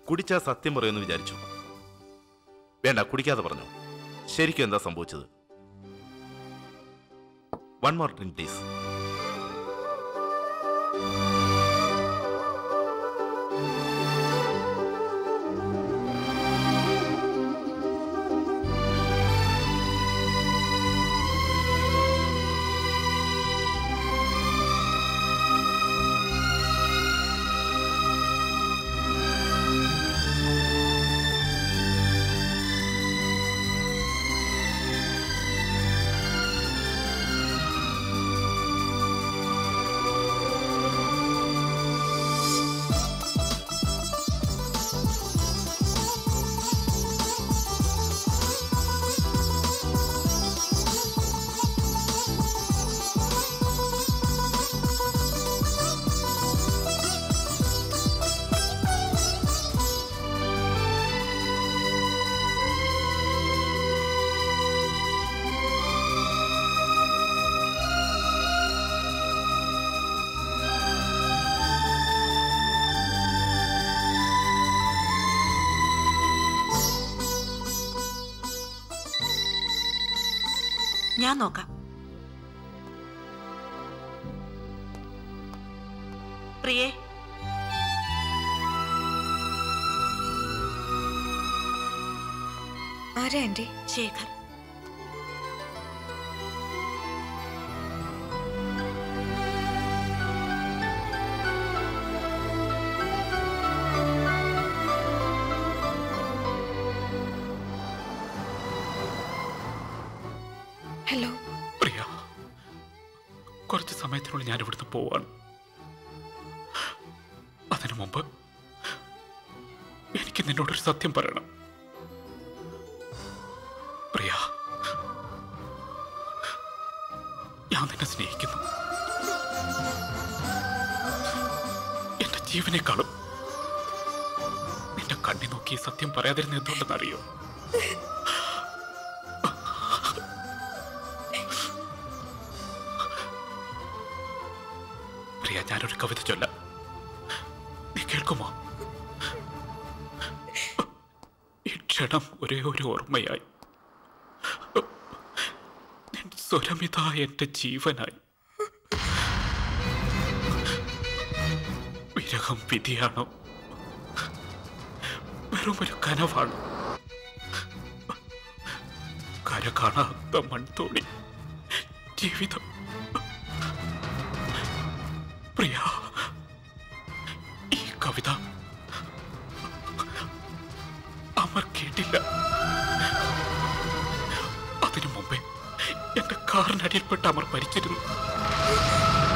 കുടിച്ചാ സത്യം പറയുമെന്ന് വിചാരിച്ചു വേണ്ട കുടിക്കാതെ പറഞ്ഞു ശരിക്കും എന്താ സംഭവിച്ചത് വൺ മോർ ഡ്രിങ്ക് പ്ലീസ് ഞാൻ നോക്കാം പ്രിയേ ആരാ ആന്റി ശേഖർ ഹലോ പ്രിയ കുറച്ച് സമയത്തിനുള്ളിൽ ഞാൻ ഇവിടുന്ന് പോവാണ് അതിനു മുമ്പ് എനിക്ക് നിന്നോടൊരു സത്യം പറയണം പ്രിയ ഞാൻ നിന്നെ സ്നേഹിക്കുന്നു എന്റെ ജീവനേക്കാളും നിന്റെ കണ്ണി നോക്കി ഈ സത്യം പറയാതിരുന്ന എന്തുകൊണ്ടെന്നറിയോ പ്രിയ ഞാനൊരു കവിത ചൊല്ലാം നീ കേൾക്കുമോ ഈ ക്ഷണം ഒരേ ഒരു ഓർമ്മയായി നിൻ സ്വരമിതാ എന്റെ ജീവനായി വിരഹം വിധിയാണോ വെറും ഒരു കനവാണ് കര കാണാത്ത മൺതോണി ജീവിതം പ്രിയ ഈ കവിത അമർ കേട്ടില്ല അതിനു മുമ്പേ എന്റെ കാറിനടിയിൽപ്പെട്ട് അമർ മരിച്ചിരുന്നു